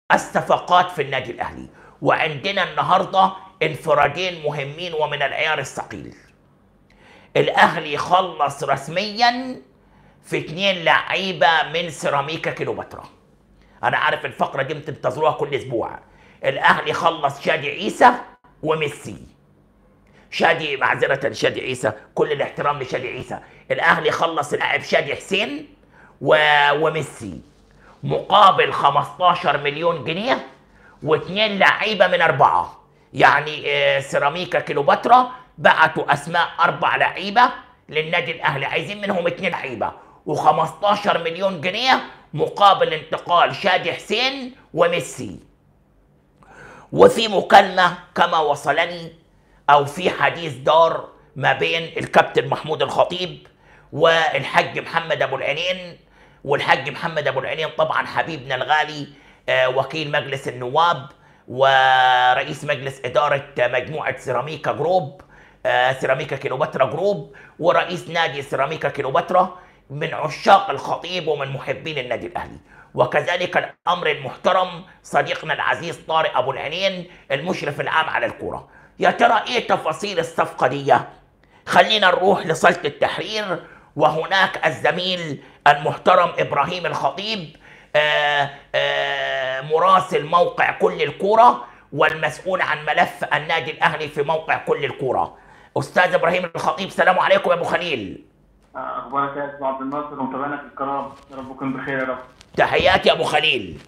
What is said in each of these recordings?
الصفقات في النادي الاهلي وعندنا النهارده انفرادين مهمين ومن العيار الثقيل الاهلي خلص رسميا في اثنين لعيبه من سيراميكا كيلوباترا انا عارف الفقره دي بتنتظروها كل اسبوع الاهلي خلص شادي عيسى وميسي شادي معذره شادي عيسى كل الاحترام لشادي عيسى الاهلي خلص اللاعب شادي حسين و... وميسي مقابل 15 مليون جنيه واثنين لعيبه من اربعه يعني آه، سيراميكا كيلوباترا بعتوا اسماء اربع لعيبه للنادي الاهلي عايزين منهم اثنين لعيبه و15 مليون جنيه مقابل انتقال شادي حسين وميسي وفي مكالمه كما وصلني او في حديث دار ما بين الكابتن محمود الخطيب والحاج محمد ابو العينين والحاج محمد ابو العينين طبعا حبيبنا الغالي آه، وكيل مجلس النواب ورئيس مجلس اداره مجموعه سيراميكا جروب آه، سيراميكا كيلوباترا جروب ورئيس نادي سيراميكا كيلوباترا من عشاق الخطيب ومن محبين النادي الاهلي وكذلك الامر المحترم صديقنا العزيز طارق ابو العينين المشرف العام على الكوره يا ترى ايه تفاصيل الصفقه دي خلينا نروح لصاله التحرير وهناك الزميل المحترم ابراهيم الخطيب آه، آه، مراسل موقع كل الكوره والمسؤول عن ملف النادي الاهلي في موقع كل الكوره استاذ ابراهيم الخطيب سلام عليكم يا ابو خليل اخبارك يا استاذ عبد الناصر ومتابعينا في القناه يا رب تكون بخير يا رب تحياتي يا ابو خليل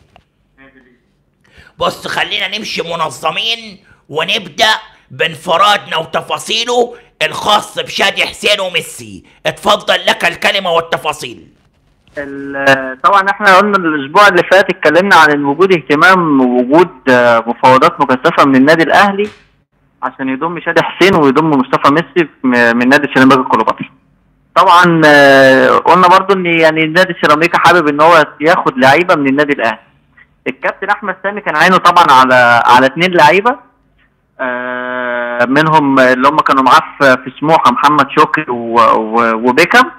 بص خلينا نمشي منظمين ونبدا بانفرادنا وتفاصيله الخاص بشادي حسين وميسي اتفضل لك الكلمه والتفاصيل ال- طبعا احنا قلنا الاسبوع اللي فات اتكلمنا عن إن وجود اهتمام ووجود آه، مفاوضات مكثفه من النادي الاهلي عشان يضم شادي حسين ويضم مصطفى ميسي م- من نادي سيراميكا كليوباترا طبعا آه، قلنا برضو ان يعني نادي سيراميكا حابب ان هو ياخد لعيبه من النادي الاهلي الكابتن احمد سامي كان عينه طبعا على على اثنين لعيبه آه، منهم اللي هم كانوا معاه في في سموحه محمد شكري و- و- وبيكم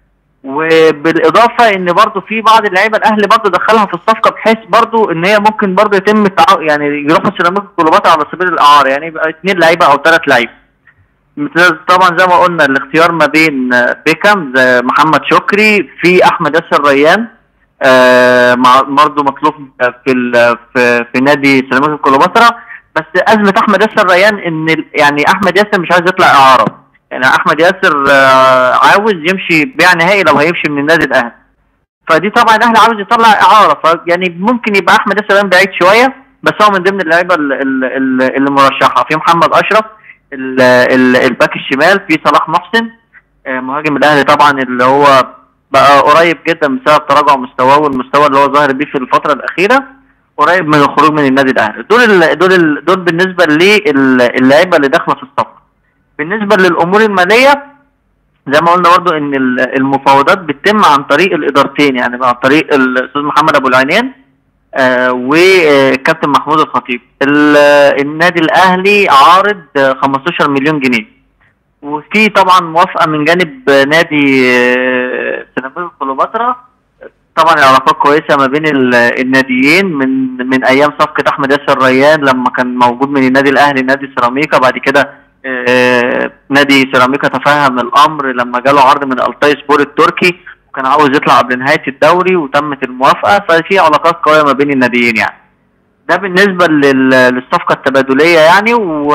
وبالاضافه ان برضو في بعض اللعيبه الاهلي برضو دخلها في الصفقه بحيث برضو ان هي ممكن برضو يتم التعاون يعني يروحوا سيراميكا كليوباترا على سبيل الاعاره يعني يبقى اثنين لعيبه او ثلاث لعيبه مثل- طبعا زي ما قلنا الاختيار ما بين آه، بيكم زي محمد شكري في احمد ياسر ريان آه، مع برضه مطلوب في ال- في في نادي سيراميكا كليوباترا بس ازمه احمد ياسر ريان ان ال- يعني احمد ياسر مش عايز يطلع اعاره يعني احمد ياسر آه، عاوز يمشي بيع نهائي لو هيمشي من النادي الاهلي فدي طبعا الاهلي عاوز يطلع اعاره فيعني ممكن يبقى احمد ياسر ريان بعيد شويه بس هو من ضمن اللعيبه ال- ال- ال- اللي مرشحه في محمد اشرف ال- ال- الباك الشمال في صلاح محسن آه، مهاجم الاهلي طبعا اللي هو بقى قريب جدا بسبب تراجع مستواه والمستوى اللي هو ظاهر بيه في الفتره الاخيره قريب من الخروج من النادي الاهلي دول ال دول ال دول بالنسبه للعيبه اللي داخله في الصفقه بالنسبه للامور الماليه زي ما قلنا برضو ان ال- المفاوضات بتتم عن طريق الادارتين يعني عن طريق الاستاذ محمد ابو العينين آه والكابتن محمود الخطيب ال- النادي الاهلي عارض آه، 15 مليون جنيه وفي طبعا موافقه من جانب آه، نادي آه، سيراميكا كليوباترا طبعا العلاقات كويسه ما بين ال- الناديين من من ايام صفقه احمد ياسر ريان لما كان موجود من النادي الاهلي نادي سيراميكا بعد كده آه، نادي سيراميكا تفهم الامر لما جاله عرض من التاي سبور التركي وكان عاوز يطلع قبل نهايه الدوري وتمت الموافقه ففي علاقات قويه ما بين الناديين يعني ده بالنسبه لل- للصفقه التبادليه يعني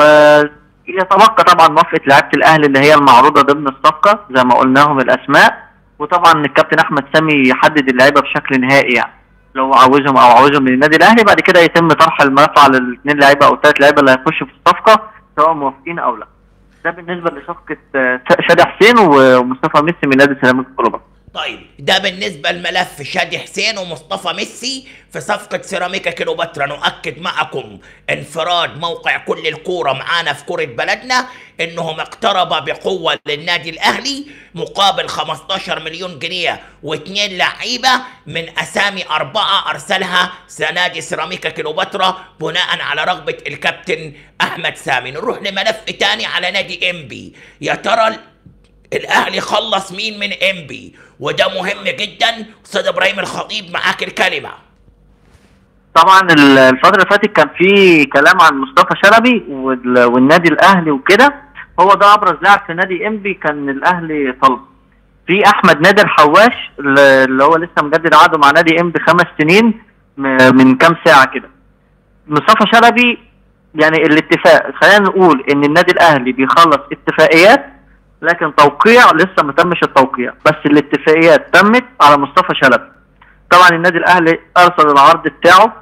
ويتبقى طبعا موافقه لعيبه الاهلي اللي هي المعروضه ضمن الصفقه زي ما قلناهم الاسماء وطبعا الكابتن احمد سامي يحدد اللعيبه بشكل نهائي يعني لو عاوزهم او عاوزهم من النادي الاهلي بعد كده يتم طرح الملف على الاثنين لعيبه او الثلاث لعيبه اللي هيخشوا في الصفقه سواء موافقين او لا ده بالنسبه لصفقه آه، شادي حسين ومصطفى ميسي من نادي سيراميكا كليوباترا طيب ده بالنسبة لملف شادي حسين ومصطفى ميسي في صفقة سيراميكا كيلوباترا نؤكد معكم انفراد موقع كل الكورة معانا في كرة بلدنا انهم اقترب بقوة للنادي الاهلي مقابل 15 مليون جنيه واثنين لعيبة من اسامي اربعة ارسلها نادي سيراميكا كيلوباترا بناء على رغبة الكابتن احمد سامي نروح لملف تاني على نادي انبي يا ترى الاهلي خلص مين من انبي وده مهم جدا استاذ ابراهيم الخطيب معاك الكلمه طبعا ال- الفترة اللي فاتت كان في كلام عن مصطفى شلبي وال- والنادي الأهلي وكده هو ده أبرز لاعب في نادي إنبي كان الأهلي طلب في أحمد نادر حواش ال- اللي هو لسه مجدد عقده مع نادي إنبي خمس سنين م- من كام ساعة كده مصطفى شلبي يعني الاتفاق خلينا نقول إن النادي الأهلي بيخلص اتفاقيات لكن توقيع لسه ما تمش التوقيع بس الاتفاقيات تمت على مصطفى شلبي طبعا النادي الاهلي ارسل العرض بتاعه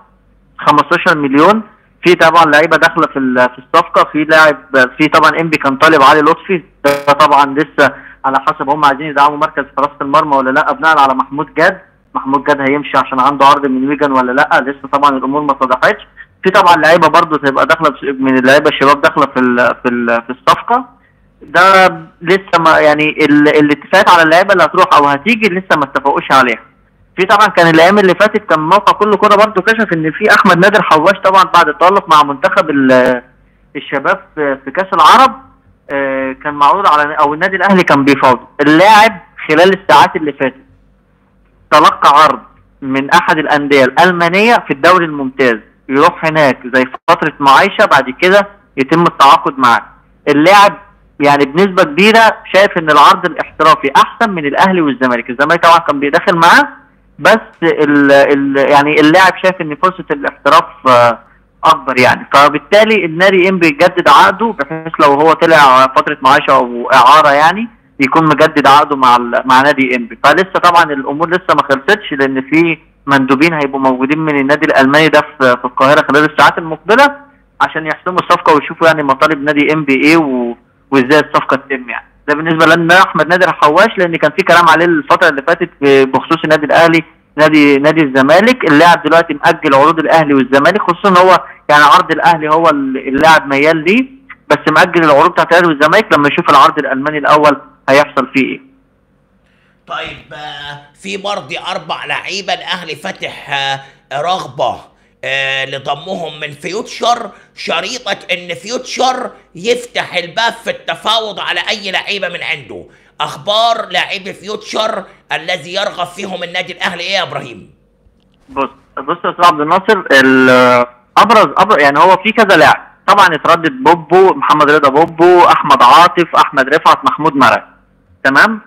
15 مليون في طبعا لعيبه داخله في ال- في الصفقه في لاعب في طبعا انبي كان طالب علي لطفي ده طبعا لسه على حسب هم عايزين يدعموا مركز حراسه المرمى ولا لا بناء على محمود جاد محمود جاد هيمشي عشان عنده عرض من ويجن ولا لا لسه طبعا الامور ما اتضحتش في طبعا لعيبه برضه تبقى داخله في- من اللعيبه الشباب داخله في ال في ال في الصفقه ده لسه ما يعني ال- الاتفاقات على اللعيبه اللي هتروح او هتيجي لسه ما اتفقوش عليها في طبعا كان الايام اللي فاتت كان موقع كل كوره برضه كشف ان في احمد نادر حواش طبعا بعد التالق مع منتخب ال- الشباب في في كاس العرب آه، كان معروض على او النادي الاهلي كان بيفاوض اللاعب خلال الساعات اللي فاتت تلقى عرض من احد الانديه الالمانيه في الدوري الممتاز يروح هناك زي فتره معايشه بعد كده يتم التعاقد معاه اللاعب يعني بنسبه كبيره شايف ان العرض الاحترافي احسن من الاهلي والزمالك الزمالك طبعا كان بيدخل معاه بس ال ال يعني اللاعب شايف ان فرصه الاحتراف آه، اكبر يعني فبالتالي النادي ام بيجدد عقده بحيث لو هو طلع فتره معاشه او اعاره يعني يكون مجدد عقده مع ال- مع نادي انبي فلسه طبعا الامور لسه ما خلصتش لان في مندوبين هيبقوا موجودين من النادي الالماني ده في في القاهره خلال الساعات المقبله عشان يحسموا الصفقه ويشوفوا يعني مطالب نادي ام بي ايه و- وازاي الصفقه تتم يعني ده بالنسبه لنا احمد نادر حواش لان كان في كلام عليه الفتره اللي فاتت ب- بخصوص النادي الاهلي نادي نادي الزمالك اللاعب دلوقتي مأجل عروض الاهلي والزمالك خصوصا ان هو يعني عرض الاهلي هو ال- اللاعب ميال ليه بس مأجل العروض بتاعت الاهلي والزمالك لما يشوف العرض الالماني الاول هيحصل فيه ايه طيب آه، في برضه اربع لعيبه الاهلي فاتح آه، رغبه آه، لضمهم من فيوتشر شريطة ان فيوتشر يفتح الباب في التفاوض على اي لعيبة من عنده اخبار لاعبي فيوتشر الذي يرغب فيهم النادي الاهلي ايه يا ابراهيم بص بص يا استاذ عبد الناصر ال- ابرز ابرز يعني هو في كذا لاعب طبعا اتردد بوبو محمد رضا بوبو احمد عاطف احمد رفعت محمود مرعي تمام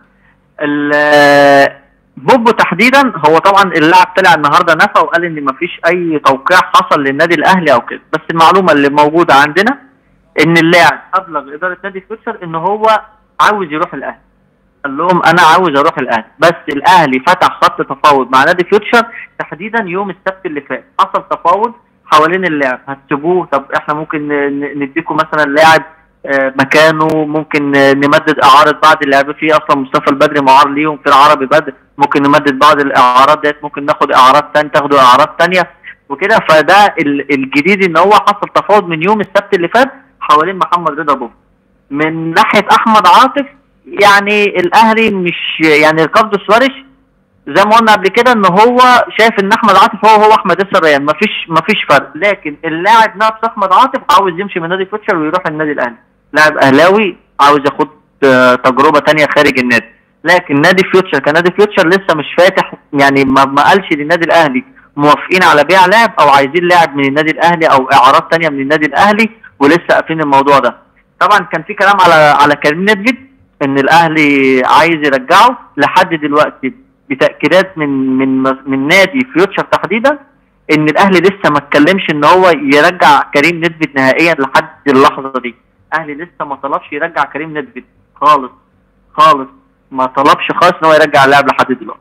ال- بوبو تحديدا هو طبعا اللاعب طلع النهارده نفى وقال ان مفيش اي توقيع حصل للنادي الاهلي او كده بس المعلومه اللي موجوده عندنا ان اللاعب ابلغ اداره نادي فيوتشر ان هو عاوز يروح الاهلي قال لهم انا عاوز اروح الاهلي بس الاهلي فتح خط تفاوض مع نادي فيوتشر تحديدا يوم السبت اللي فات حصل تفاوض حوالين اللاعب هتسيبوه طب احنا ممكن ن- نديكم مثلا لاعب آه، مكانه ممكن آه، نمدد اعاره بعض اللعيبه في اصلا مصطفى البدري معار ليهم في العربي بدر ممكن نمدد بعض الاعارات ديت ممكن ناخد اعارات ثانيه تاخدوا اعارات ثانيه وكده فده ال- الجديد ان هو حصل تفاوض من يوم السبت اللي فات حوالين محمد رضا بوب من ناحيه احمد عاطف يعني الاهلي مش يعني ريكاردو سواريش زي ما قلنا قبل كده ان هو شايف ان احمد عاطف هو هو احمد ياسر ريان مفيش مفيش فرق لكن اللاعب نفسه احمد عاطف عاوز يمشي من نادي فوتشر ويروح النادي الاهلي لاعب اهلاوي عاوز ياخد آه، تجربه تانية خارج النادي لكن نادي فيوتشر كنادي فيوتشر لسه مش فاتح يعني ما, ما قالش للنادي الاهلي موافقين على بيع لاعب او عايزين لاعب من النادي الاهلي او اعارات تانية من النادي الاهلي ولسه قافلين الموضوع ده طبعا كان في كلام على على كريم ندفيد ان الاهلي عايز يرجعه لحد دلوقتي بتاكيدات من من من نادي فيوتشر تحديدا ان الاهلي لسه ما اتكلمش ان هو يرجع كريم ندفيد نهائيا لحد اللحظه دي الاهلي لسه ما طلبش يرجع كريم ندفيد خالص خالص ما طلبش خالص ان هو يرجع اللاعب لحد دلوقتي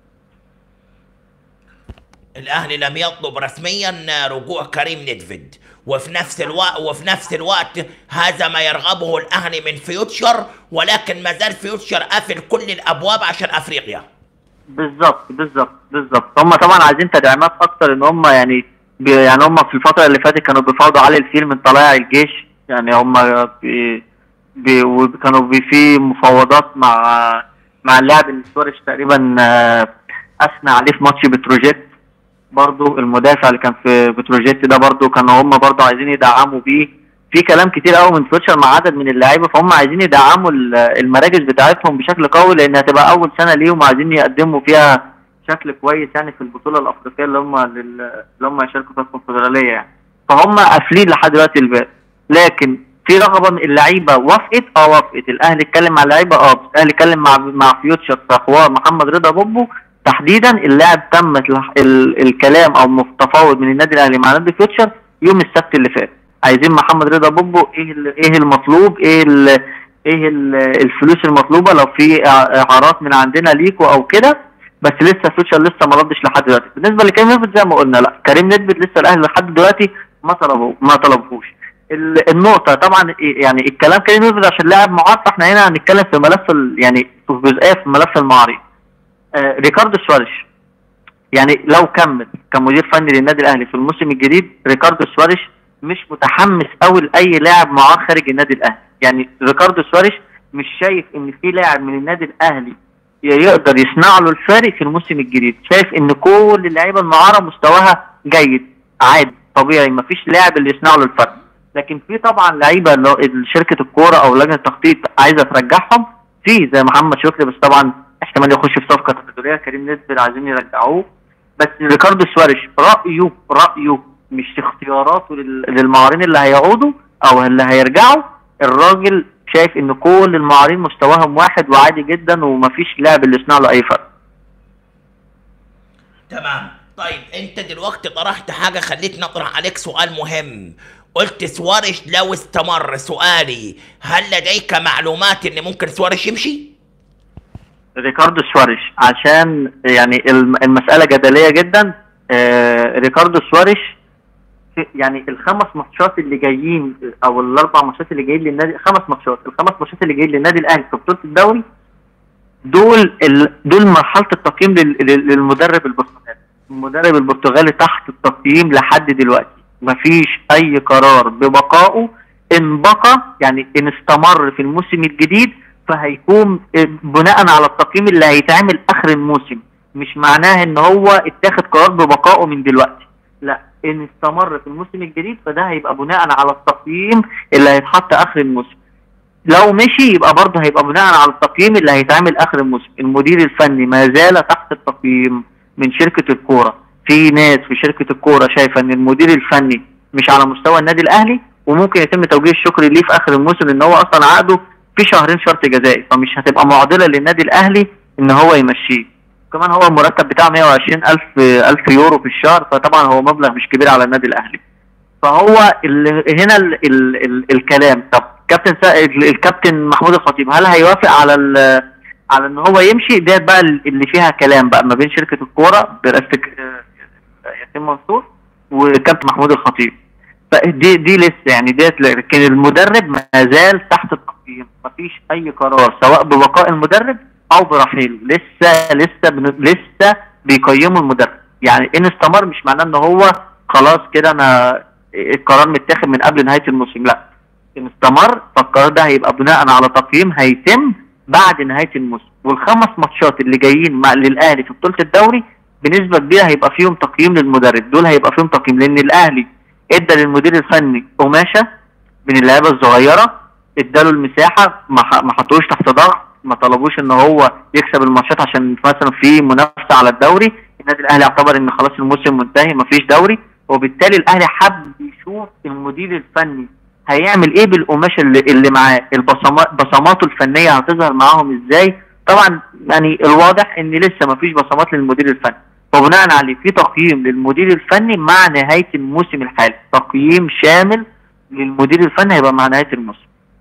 الاهلي لم يطلب رسميا رجوع كريم ندفيد وفي نفس الوقت وفي نفس الوقت هذا ما يرغبه الاهلي من فيوتشر ولكن ما زال فيوتشر قافل كل الابواب عشان افريقيا بالظبط بالظبط بالظبط هم طبعا عايزين تدعيمات اكتر ان هم يعني بي يعني هم في الفتره اللي فاتت كانوا بيفاوضوا علي الفيل من طلائع الجيش يعني هم بي بي وكانوا بي في مفاوضات مع مع اللاعب اللي سواريش تقريبا آه، اثنى عليه في ماتش بتروجيت برضو المدافع اللي كان في بتروجيت ده برضو كانوا هم برضو عايزين يدعموا بيه في كلام كتير قوي من فيوتشر مع عدد من اللعيبه فهم عايزين يدعموا ال- المراكز بتاعتهم بشكل قوي لان هتبقى اول سنه ليهم عايزين يقدموا فيها شكل كويس يعني في البطوله الافريقيه اللي هم لل- اللي هم هيشاركوا في الكونفدراليه يعني فهم قافلين لحد دلوقتي الباب لكن في رغبه من اللعيبه وافقت اه وافقت الاهلي اتكلم مع اللعيبه اه بس الاهلي اتكلم مع مع فيوتشر في حوار محمد رضا بوبو تحديدا اللاعب تم ال- ال- الكلام او متفاوض من النادي الاهلي مع نادي فيوتشر يوم السبت اللي فات عايزين محمد رضا بوبو ايه ال- ايه المطلوب ايه ال ايه ال- الفلوس المطلوبه لو في إع- اعارات من عندنا ليكوا او كده بس لسه فيوتشر لسه ما ردش لحد دلوقتي بالنسبه لكريم نيدفيد زي ما قلنا لا كريم نيدفيد لسه الاهلي لحد دلوقتي ما طلبوه ما طلبهوش ال- النقطه طبعا إيه يعني الكلام كريم نيدفيد عشان لاعب معار فاحنا هنا هنتكلم في ملف ال- يعني في جزئيه في ملف المعارض آه ريكاردو سواريش يعني لو كمل كمدير فني للنادي الاهلي في الموسم الجديد ريكاردو سواريش مش متحمس قوي لاي لاعب معاه خارج النادي الاهلي يعني ريكاردو سواريش مش شايف ان في لاعب من النادي الاهلي يقدر يصنع له الفارق في الموسم الجديد شايف ان كل اللعيبه المعاره مستواها جيد عادي طبيعي مفيش لاعب اللي يصنع له الفرق لكن في طبعا لعيبه اللي هو شركه الكوره او لجنه التخطيط عايزه ترجعهم في زي محمد شكري بس طبعا احتمال يخش في صفقه تبادليه كريم نسبل عايزين يرجعوه بس ريكاردو سواريش رايه رايه مش اختياراته لل- للمعارين اللي هيعودوا او اللي هيرجعوا الراجل شايف ان كل المعارين مستواهم واحد وعادي جدا ومفيش لاعب اللي يصنع له اي فرق تمام طيب انت دلوقتي طرحت حاجه خليتني اطرح عليك سؤال مهم قلت سوارش لو استمر سؤالي هل لديك معلومات ان ممكن سوارش يمشي ريكاردو سواريش عشان يعني الم- المسألة جدلية جدا آه ريكاردو سواريش في- يعني الخمس ماتشات اللي جايين او الاربع ماتشات اللي جايين للنادي خمس ماتشات الخمس ماتشات اللي جايين للنادي الاهلي في بطولة الدوري دول ال... دول مرحلة التقييم لل... لل- للمدرب البرتغالي المدرب البرتغالي تحت التقييم لحد دلوقتي مفيش اي قرار ببقائه ان بقى يعني ان استمر في الموسم الجديد فهيكون بناء على التقييم اللي هيتعمل اخر الموسم مش معناه ان هو اتاخد قرار ببقائه من دلوقتي لا ان استمر في الموسم الجديد فده هيبقى بناء على التقييم اللي هيتحط اخر الموسم لو مشي يبقى برضه هيبقى بناء على التقييم اللي هيتعمل اخر الموسم المدير الفني ما زال تحت التقييم من شركه الكوره في ناس في شركه الكوره شايفه ان المدير الفني مش على مستوى النادي الاهلي وممكن يتم توجيه الشكر ليه في اخر الموسم ان هو اصلا عقده في شهرين شرط جزائي فمش هتبقى معضله للنادي الاهلي ان هو يمشيه كمان هو المرتب بتاعه 120 الف الف يورو في الشهر فطبعا هو مبلغ مش كبير على النادي الاهلي فهو ال هنا ال ال ال الكلام طب كابتن سا... ال- الكابتن محمود الخطيب هل هيوافق على ال على ان هو يمشي ديت بقى اللي فيها كلام بقى ما بين شركه الكوره برئاسه آه، ياسين منصور وكابتن محمود الخطيب فدي دي لسه يعني ديت لكن المدرب ما زال تحت التقييم مفيش اي قرار سواء ببقاء المدرب او برحيله لسه لسه بن... لسه بيقيموا المدرب يعني ان استمر مش معناه ان هو خلاص كده انا القرار متاخد من قبل نهايه الموسم لا ان استمر فالقرار ده هيبقى بناء على تقييم هيتم بعد نهايه الموسم والخمس ماتشات اللي جايين مع للاهلي في بطوله الدوري بنسبه كبيره هيبقى فيهم تقييم للمدرب دول هيبقى فيهم تقييم لان الاهلي ادى للمدير الفني قماشه من اللعيبه الصغيره اداله المساحه ما ح- ما حطوش تحت ضغط ما طلبوش ان هو يكسب الماتشات عشان مثلا في منافسه على الدوري النادي الاهلي اعتبر ان خلاص الموسم منتهي ما فيش دوري وبالتالي الاهلي حب يشوف المدير الفني هيعمل ايه بالقماشه اللي, اللي معاه البصمات بصماته الفنيه هتظهر معاهم ازاي طبعا يعني الواضح ان لسه ما فيش بصمات للمدير الفني فبناء عليه في تقييم للمدير الفني مع نهايه الموسم الحالي تقييم شامل للمدير الفني هيبقى مع نهايه الموسم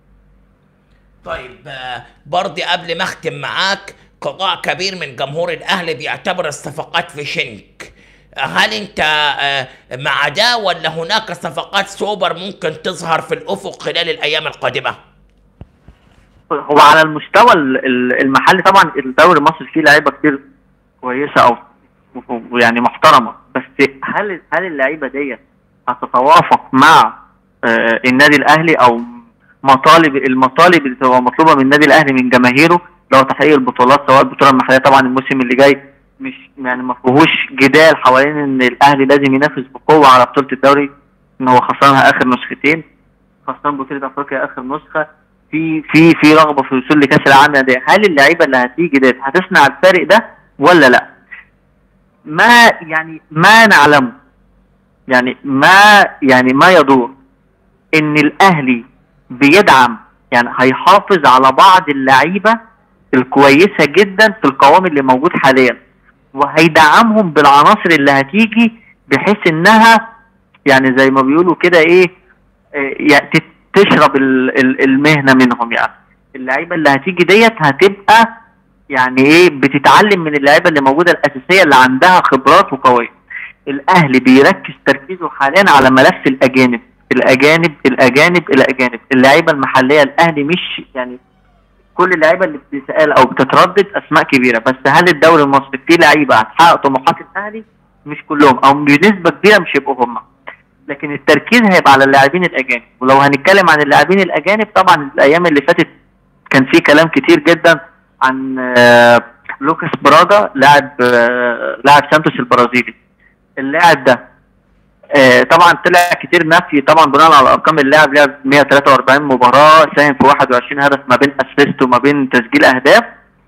طيب آه، برضه قبل ما اختم معاك قطاع كبير من جمهور الاهلي بيعتبر الصفقات في شنك هل انت آه، مع ده ولا هناك صفقات سوبر ممكن تظهر في الافق خلال الايام القادمه هو على المستوى ال- ال- المحلي طبعا الدوري المصري فيه لعيبه كتير كويسه او يعني محترمه بس هل هل اللعيبه ديت هتتوافق مع آه، النادي الاهلي او مطالب المطالب اللي تبقى مطلوبه من النادي الاهلي من جماهيره لو تحقيق البطولات سواء البطوله المحليه طبعا الموسم اللي جاي مش يعني ما فيهوش جدال حوالين ان الاهلي لازم ينافس بقوه على بطوله الدوري ان هو خسرانها اخر نسختين خسران بطوله افريقيا اخر نسخه في في في رغبه في الوصول لكاس العالم ده هل اللعيبه اللي هتيجي ديت هتصنع الفارق ده ولا لا ما يعني ما نعلمه يعني ما يعني ما يدور ان الاهلي بيدعم يعني هيحافظ على بعض اللعيبه الكويسه جدا في القوام اللي موجود حاليا وهيدعمهم بالعناصر اللي هتيجي بحيث انها يعني زي ما بيقولوا كده ايه آه، يعني تت- تشرب ال- ال- المهنه منهم يعني اللعيبه اللي هتيجي ديت هتبقى يعني ايه بتتعلم من اللعيبه اللي موجوده الاساسيه اللي عندها خبرات وقويه الاهلي بيركز تركيزه حاليا على ملف الاجانب الاجانب الاجانب الاجانب اللعيبه المحليه الاهلي مش يعني كل اللعيبه اللي بتتسال او بتتردد اسماء كبيره بس هل الدوري المصري فيه لعيبه هتحقق طموحات الاهلي مش كلهم او بنسبه كبيره مش هيبقوا هم لكن التركيز هيبقى على اللاعبين الاجانب ولو هنتكلم عن اللاعبين الاجانب طبعا الايام اللي فاتت كان في كلام كتير جدا عن آه، لوكاس براجا لاعب آه، لاعب سانتوس البرازيلي اللاعب ده آه، طبعا طلع كتير نفي طبعا بناء على ارقام اللاعب لعب 143 مباراه ساهم في 21 هدف ما بين اسيست وما بين تسجيل اهداف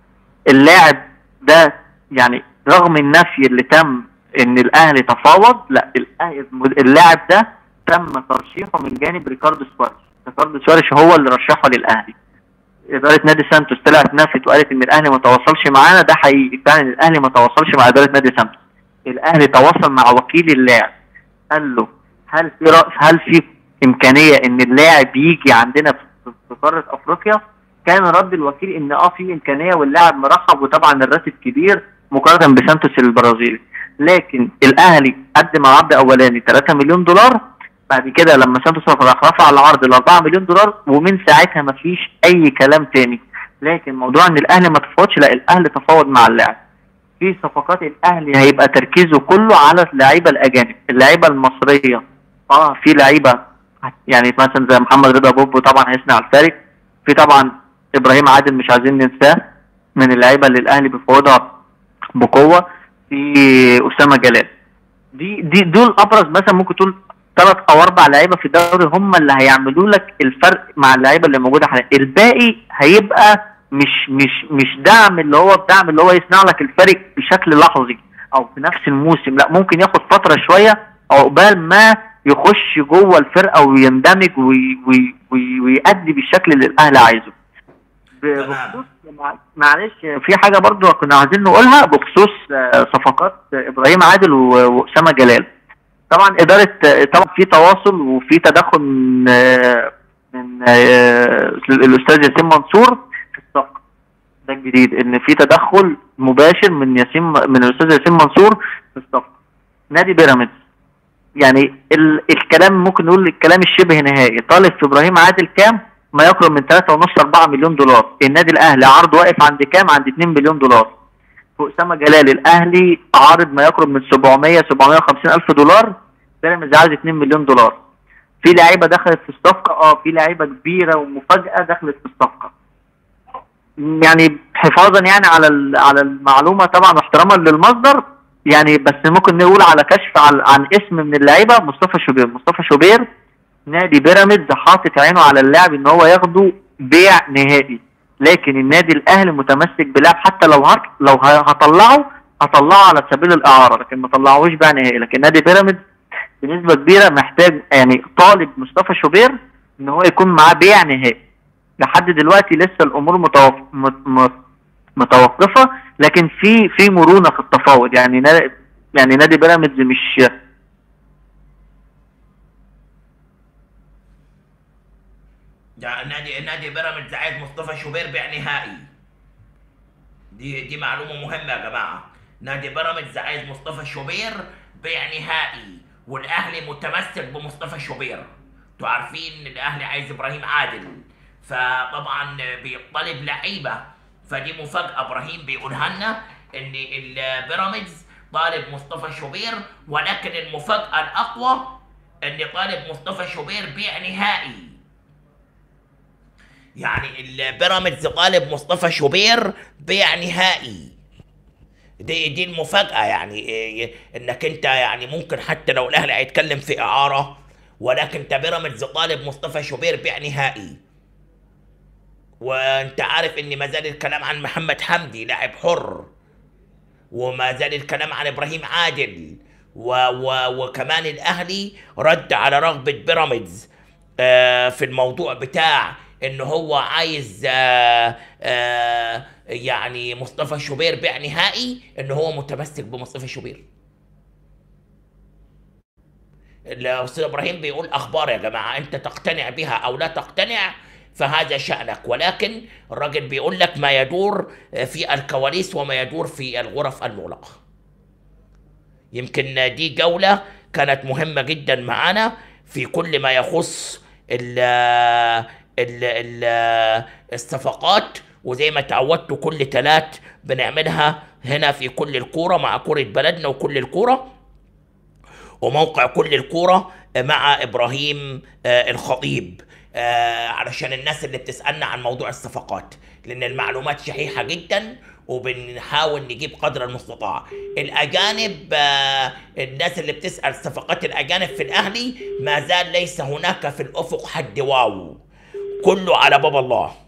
اللاعب ده يعني رغم النفي اللي تم ان الاهلي تفاوض لا الأهلي- اللاعب ده تم ترشيحه من جانب ريكاردو سواريش ريكاردو سواريش هو اللي رشحه للاهلي اداره نادي سانتوس طلعت نفت وقالت ان الاهلي ما تواصلش معانا ده حقيقي فعلا الاهلي ما تواصلش مع اداره نادي سانتوس الاهلي تواصل مع وكيل اللاعب قال له هل في رأس هل في امكانيه ان اللاعب يجي عندنا في في قاره افريقيا كان رد الوكيل ان اه في امكانيه واللاعب مرحب وطبعا الراتب كبير مقارنه بسانتوس البرازيلي لكن الاهلي قدم عرض اولاني 3 مليون دولار بعد كده لما سانتوس راح رفع العرض ل 4 مليون دولار ومن ساعتها ما فيش اي كلام تاني لكن موضوع ان الاهلي ما تفاوضش لا الاهلي تفاوض مع اللاعب في صفقات الاهلي هيبقى تركيزه كله على اللعيبه الاجانب اللعيبه المصريه اه في لعيبه يعني مثلا زي محمد رضا بوبو طبعا هيصنع الفارق في طبعا ابراهيم عادل مش عايزين ننساه من اللعيبه اللي الاهلي بيفاوضها بقوه في اسامه جلال دي دي دول ابرز مثلا ممكن تقول ثلاث او اربع لعيبه في الدوري هم اللي هيعملوا لك الفرق مع اللعيبه اللي موجوده حاليا الباقي هيبقى مش مش مش دعم اللي هو الدعم اللي هو يصنع لك الفرق بشكل لحظي او في نفس الموسم لا ممكن ياخد فتره شويه عقبال ما يخش جوه الفرقه ويندمج وي وي وي ويأدي بالشكل اللي الاهلي عايزه ب- تمام. بخصوص مع- معلش في حاجه برضو كنا عايزين نقولها بخصوص آه، صفقات ابراهيم عادل و- واسامه جلال طبعا اداره آه، طبعا في تواصل وفي تدخل من آه، من آه، الاستاذ ياسين منصور في الصفقه ده الجديد ان في تدخل مباشر من ياسين من الاستاذ ياسين منصور في الصفقه نادي بيراميدز يعني ال الكلام ممكن نقول الكلام الشبه نهائي طالب في ابراهيم عادل كام ما يقرب من 3.5 4 مليون دولار النادي الاهلي عرض واقف عند كام عند 2 مليون دولار في اسامه جلال الاهلي عارض ما يقرب من 700 750 الف دولار بيراميدز عايز 2 مليون دولار في لعيبه دخلت في الصفقه اه في لعيبه كبيره ومفاجاه دخلت في الصفقه يعني حفاظا يعني على ال- على المعلومه طبعا واحتراما للمصدر يعني بس ممكن نقول على كشف عن, عن اسم من اللعيبه مصطفى شوبير مصطفى شوبير نادي بيراميدز حاطط عينه على اللاعب ان هو ياخده بيع نهائي لكن النادي الاهلي متمسك بلاعب حتى لو هط... لو ه- هطلعه هطلعه على سبيل الاعاره لكن ما طلعوش بيع نهائي لكن نادي بيراميدز بنسبه كبيره محتاج يعني طالب مصطفى شوبير ان هو يكون معاه بيع نهائي لحد دلوقتي لسه الامور متوف... مت... مت... متوقفه لكن في في مرونه في التفاوض يعني نا... يعني نادي بيراميدز مش ده نادي نادي بيراميدز عايز مصطفى شوبير بيع نهائي دي دي معلومه مهمه يا جماعه نادي بيراميدز عايز مصطفى شوبير بيع نهائي والاهلي متمسك بمصطفى شوبير انتوا عارفين ان الاهلي عايز ابراهيم عادل فطبعا بيطلب لعيبه فدي مفاجاه ابراهيم بيقولها لنا ان البيراميدز طالب مصطفى شوبير ولكن المفاجاه الاقوى ان طالب مصطفى شوبير بيع نهائي يعني البيراميدز طالب مصطفى شوبير بيع نهائي دي دي المفاجأة يعني إيه انك انت يعني ممكن حتى لو الاهلي هيتكلم في اعارة ولكن انت بيراميدز طالب مصطفى شوبير بيع نهائي وانت عارف ان ما زال الكلام عن محمد حمدي لاعب حر وما زال الكلام عن ابراهيم عادل و و وكمان الاهلي رد على رغبه بيراميدز آه في الموضوع بتاع ان هو عايز آه آه يعني مصطفى شوبير بيع نهائي ان هو متمسك بمصطفى شوبير الاستاذ ابراهيم بيقول اخبار يا جماعه انت تقتنع بها او لا تقتنع فهذا شأنك ولكن الراجل بيقول لك ما يدور في الكواليس وما يدور في الغرف المغلقة يمكن دي جولة كانت مهمة جدا معانا في كل ما يخص ال ال ال الصفقات وزي ما تعودتوا كل تلات بنعملها هنا في كل الكورة مع كرة بلدنا وكل الكورة وموقع كل الكورة مع إبراهيم آه، الخطيب آه، علشان الناس اللي بتسألنا عن موضوع الصفقات لأن المعلومات شحيحة جدا وبنحاول نجيب قدر المستطاع الأجانب آه، الناس اللي بتسأل صفقات الأجانب في الأهلي ما زال ليس هناك في الأفق حد واو كله على باب الله